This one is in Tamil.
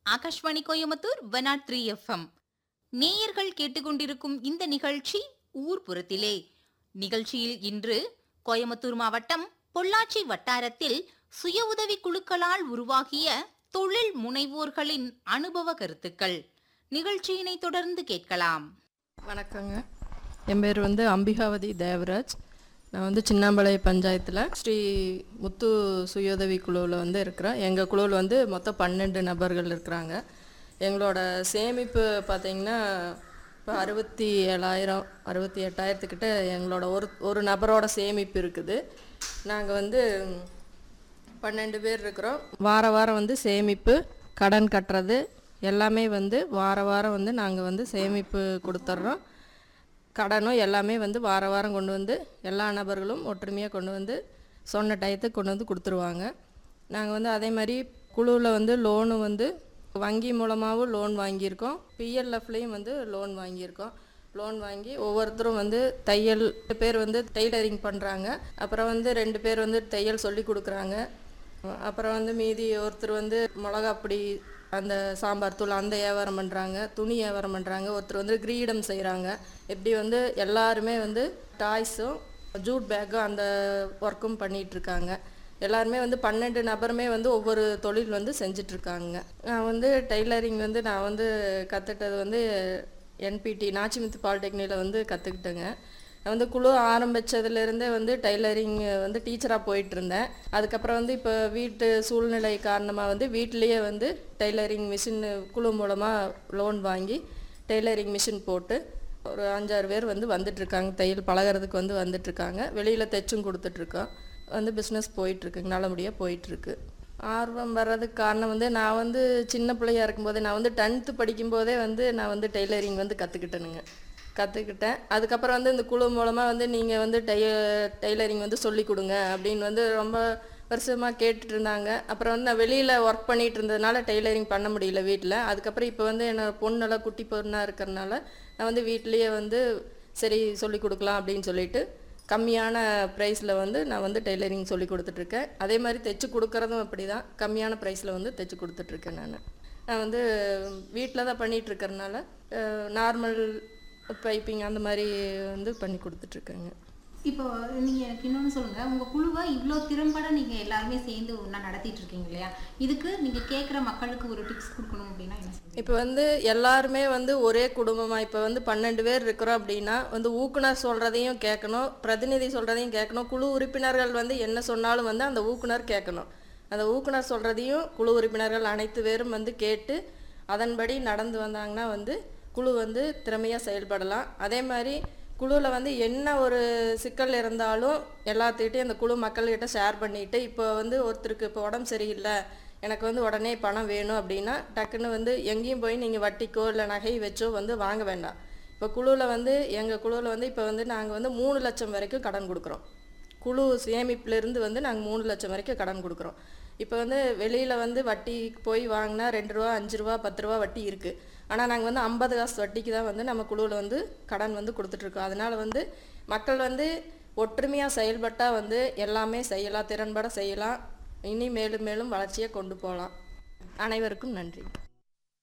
Akashvani Coimbatore one nought three FM நேயர்கள் கேட்டுக்கொண்டிருக்கும் இந்த நிகழ்ச்சி ஊர்புறத்திலே நிகழ்ச்சியில் இன்று கோயம்புத்தூர் மாவட்டம் பொள்ளாச்சி வட்டாரத்தில் சுய உதவி குழுக்களால் உருவாகிய தொழில் முனைவோர்களின் அனுபவ கருத்துக்கள் நிகழ்ச்சியினை தொடர்ந்து கேட்கலாம் வணக்கங்க என் பேர் வந்து அம்பிகாவதி தேவராஜ் நான் வந்து சின்னாம்பாளைய பஞ்சாயத்தில் ஸ்ரீ முத்து சுயோதவி குழுவில் வந்து இருக்கிறேன் எங்கள் குழுவில் வந்து மொத்தம் பன்னெண்டு நபர்கள் இருக்கிறாங்க எங்களோட சேமிப்பு பார்த்திங்கன்னா இப்போ அறுபத்தி ஏழாயிரம் அறுபத்தி எட்டாயிரத்துக்கிட்ட எங்களோட ஒரு ஒரு நபரோட சேமிப்பு இருக்குது நாங்கள் வந்து பன்னெண்டு பேர் இருக்கிறோம் வார வாரம் வந்து சேமிப்பு கடன் கட்டுறது எல்லாமே வந்து வார வாரம் வந்து நாங்கள் வந்து சேமிப்பு கொடுத்துட்றோம் கடனும் எல்லாமே வந்து வார வாரம் கொண்டு வந்து எல்லா நபர்களும் ஒற்றுமையாக கொண்டு வந்து சொன்ன டயத்துக்கு கொண்டு வந்து கொடுத்துருவாங்க நாங்கள் வந்து அதே மாதிரி குழுவில் வந்து லோனு வந்து வங்கி மூலமாகவும் லோன் வாங்கியிருக்கோம் பிஎல்எஃப்லேயும் வந்து லோன் வாங்கியிருக்கோம் லோன் வாங்கி ஒவ்வொருத்தரும் வந்து தையல் ரெண்டு பேர் வந்து டெய்லரிங் பண்ணுறாங்க அப்புறம் வந்து ரெண்டு பேர் வந்து தையல் சொல்லி கொடுக்குறாங்க அப்புறம் வந்து மீதி ஒருத்தர் வந்து மிளகா பொடி அந்த சாம்பார் தூள் அந்த வியாபாரம் பண்ணுறாங்க துணி வியாபாரம் பண்ணுறாங்க ஒருத்தர் வந்து கிரீடம் செய்கிறாங்க இப்படி வந்து எல்லாருமே வந்து டாய்ஸும் ஜூட் பேக்கும் அந்த ஒர்க்கும் பண்ணிகிட்ருக்காங்க எல்லாருமே வந்து பன்னெண்டு நபருமே வந்து ஒவ்வொரு தொழில் வந்து செஞ்சிட்ருக்காங்க நான் வந்து டெய்லரிங் வந்து நான் வந்து கற்றுக்கிட்டது வந்து என்பிடி நாச்சிமுத்து பாலிடெக்னிக்கில் வந்து கற்றுக்கிட்டேங்க நான் வந்து குழு ஆரம்பித்ததுலேருந்தே வந்து டைலரிங் வந்து டீச்சராக போயிட்டு இருந்தேன் அதுக்கப்புறம் வந்து இப்போ வீட்டு சூழ்நிலை காரணமாக வந்து வீட்டிலேயே வந்து டைலரிங் மிஷின் குழு மூலமாக லோன் வாங்கி டெய்லரிங் மிஷின் போட்டு ஒரு அஞ்சாறு பேர் வந்து வந்துட்டுருக்காங்க தையல் பழகுறதுக்கு வந்து வந்துட்டுருக்காங்க வெளியில் தைச்சும் கொடுத்துட்ருக்கோம் வந்து பிஸ்னஸ் போயிட்டுருக்குங்க நல்லபடியாக போயிட்டுருக்கு ஆர்வம் வர்றதுக்கு காரணம் வந்து நான் வந்து சின்ன பிள்ளையா இருக்கும்போதே நான் வந்து டென்த்து படிக்கும்போதே வந்து நான் வந்து டெய்லரிங் வந்து கற்றுக்கிட்டேனுங்க கற்றுக்கிட்டேன் அதுக்கப்புறம் வந்து இந்த குழு மூலமாக வந்து நீங்கள் வந்து டெய் டெய்லரிங் வந்து சொல்லி கொடுங்க அப்படின்னு வந்து ரொம்ப வருஷமாக கேட்டுட்டு இருந்தாங்க அப்புறம் வந்து நான் வெளியில் ஒர்க் பண்ணிகிட்டு இருந்ததுனால டெய்லரிங் பண்ண முடியல வீட்டில் அதுக்கப்புறம் இப்போ வந்து என்னோட பொண்ணெல்லாம் குட்டி பொண்ணாக இருக்கிறனால நான் வந்து வீட்லேயே வந்து சரி சொல்லி கொடுக்கலாம் அப்படின்னு சொல்லிட்டு கம்மியான ப்ரைஸில் வந்து நான் வந்து டெய்லரிங் சொல்லி கொடுத்துட்ருக்கேன் அதே மாதிரி தைச்சு கொடுக்குறதும் அப்படி தான் கம்மியான ப்ரைஸில் வந்து தைச்சு கொடுத்துட்ருக்கேன் நான் நான் வந்து வீட்டில் தான் பண்ணிகிட்டு இருக்கிறனால நார்மல் பைப்பிங் அந்த மாதிரி வந்து பண்ணி கொடுத்துட்ருக்கேங்க இப்போ நீங்க எனக்கு இன்னொன்று சொல்லுங்க உங்க குழுவை இவ்வளோ திறம்பட நீங்க எல்லாருமே சேர்ந்து ஒன்றா நடத்திட்டு இருக்கீங்க இல்லையா இதுக்கு நீங்க கேட்குற மக்களுக்கு ஒரு டிப்ஸ் கொடுக்கணும் அப்படின்னா என்ன சொல்லுங்க இப்போ வந்து எல்லாருமே வந்து ஒரே குடும்பமாக இப்போ வந்து பன்னெண்டு பேர் இருக்கிறோம் அப்படின்னா வந்து ஊக்குனர் சொல்கிறதையும் கேட்கணும் பிரதிநிதி சொல்கிறதையும் கேட்கணும் குழு உறுப்பினர்கள் வந்து என்ன சொன்னாலும் வந்து அந்த ஊக்குனர் கேட்கணும் அந்த ஊக்குனர் சொல்கிறதையும் குழு உறுப்பினர்கள் அனைத்து பேரும் வந்து கேட்டு அதன்படி நடந்து வந்தாங்கன்னா வந்து குழு வந்து திறமையாக செயல்படலாம் அதே மாதிரி குழுவில் வந்து என்ன ஒரு சிக்கல் இருந்தாலும் எல்லாத்துக்கிட்டையும் அந்த குழு மக்கள்கிட்ட ஷேர் பண்ணிட்டு இப்போ வந்து ஒருத்தருக்கு இப்போ உடம்பு சரியில்லை எனக்கு வந்து உடனே பணம் வேணும் அப்படின்னா டக்குன்னு வந்து எங்கேயும் போய் நீங்கள் வட்டிக்கோ இல்லை நகை வச்சோ வந்து வாங்க வேண்டாம் இப்போ குழுவில் வந்து எங்கள் குழுவில் வந்து இப்போ வந்து நாங்கள் வந்து மூணு லட்சம் வரைக்கும் கடன் கொடுக்குறோம் குழு சேமிப்புலேருந்து வந்து நாங்கள் மூணு லட்சம் வரைக்கும் கடன் கொடுக்குறோம் இப்போ வந்து வெளியில் வந்து வட்டி போய் வாங்கினா ரெண்டு ரூபா அஞ்சு ரூபா பத்து ரூபா வட்டி இருக்குது ஆனால் நாங்கள் வந்து ஐம்பது காசு வட்டிக்கு தான் வந்து நம்ம குழுவில் வந்து கடன் வந்து கொடுத்துட்ருக்கோம் அதனால் வந்து மக்கள் வந்து ஒற்றுமையாக செயல்பட்டால் வந்து எல்லாமே செய்யலாம் திறன்பட செய்யலாம் இனி மேலும் மேலும் வளர்ச்சியை கொண்டு போகலாம் அனைவருக்கும் நன்றி